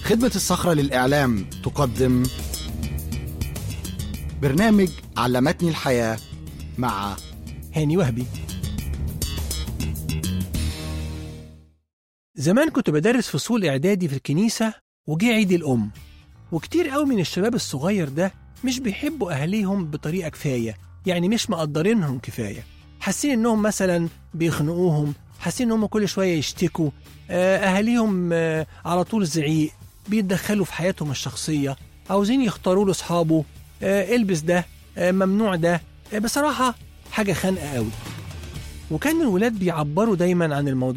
خدمة الصخرة للإعلام تقدم برنامج علمتني الحياة مع هاني وهبي زمان كنت بدرس فصول إعدادي في الكنيسة وجه عيد الأم وكتير قوي من الشباب الصغير ده مش بيحبوا أهاليهم بطريقة كفاية يعني مش مقدرينهم كفاية حاسين إنهم مثلا بيخنقوهم حاسين إنهم كل شوية يشتكوا آه، أهاليهم آه، على طول زعيق بيتدخلوا في حياتهم الشخصية عاوزين يختاروا له أصحابه آه، البس ده آه، ممنوع ده آه، بصراحة حاجة خانقة قوي وكان الولاد بيعبروا دايما عن الموضوع